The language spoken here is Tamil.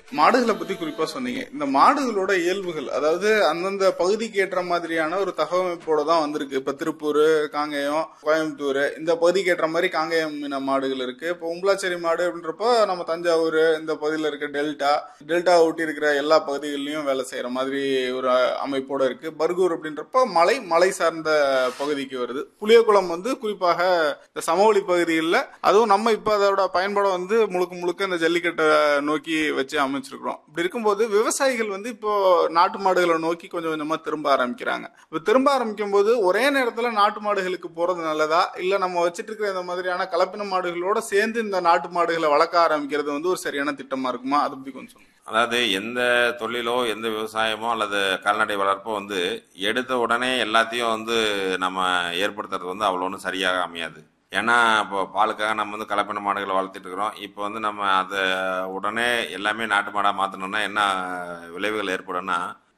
மாடுகளை பத்தி குறிப்பா சொன்னீங்க இந்த மாடுகளோட இயல்புகள் அதாவது அந்தந்த பகுதிக்கு ஏற்ற மாதிரியான ஒரு தகவமைப்போட தான் வந்திருக்கு இப்ப திருப்பூர் காங்கேயம் கோயம்புத்தூர் இந்த பகுதிக்கு ஏற்ற மாதிரி காங்கேயம் இன மாடுகள் இருக்கு இப்போ உம்பளாச்சேரி மாடு அப்படின்றப்போ நம்ம தஞ்சாவூர் இந்த பகுதியில் இருக்க டெல்டா டெல்டா ஒட்டி இருக்கிற எல்லா பகுதிகளிலும் வேலை செய்யற மாதிரி ஒரு அமைப்போட இருக்கு பர்கூர் அப்படின்றப்போ மலை மலை சார்ந்த பகுதிக்கு வருது புளியகுளம் வந்து குறிப்பாக இந்த சமவெளி பகுதிகளில் அதுவும் நம்ம இப்போ அதோட பயன்பாடை வந்து முழுக்க முழுக்க இந்த ஜல்லிக்கட்டை நோக்கி வச்சு அமைச்சிருக்கிறோம் இப்படி இருக்கும்போது விவசாயிகள் வந்து இப்போ நாட்டு மாடுகளை நோக்கி கொஞ்சம் கொஞ்சமா திரும்ப ஆரம்பிக்கிறாங்க இப்போ திரும்ப ஆரம்பிக்கும் போது ஒரே நேரத்துல நாட்டு மாடுகளுக்கு போறது நல்லதா இல்ல நம்ம வச்சிட்டு இருக்கிற இந்த மாதிரியான கலப்பின மாடுகளோட சேர்ந்து இந்த நாட்டு மாடுகளை வளர்க்க ஆரம்பிக்கிறது வந்து ஒரு சரியான திட்டமா இருக்குமா அதை பத்தி கொஞ்சம் சொல்லுங்க அதாவது எந்த தொழிலோ எந்த விவசாயமோ அல்லது கால்நடை வளர்ப்போ வந்து எடுத்த உடனே எல்லாத்தையும் வந்து நம்ம ஏற்படுத்துறது வந்து அவ்வளோ ஒன்றும் சரியாக அமையாது ஏன்னா இப்போ பாலுக்காக நம்ம வந்து கலப்பின மாடுகளை வளர்த்துட்டு இருக்கிறோம் இப்போ வந்து நம்ம அதை உடனே எல்லாமே நாட்டு மாடாக மாற்றணும்னா என்ன விளைவுகள் ஏற்படும்னா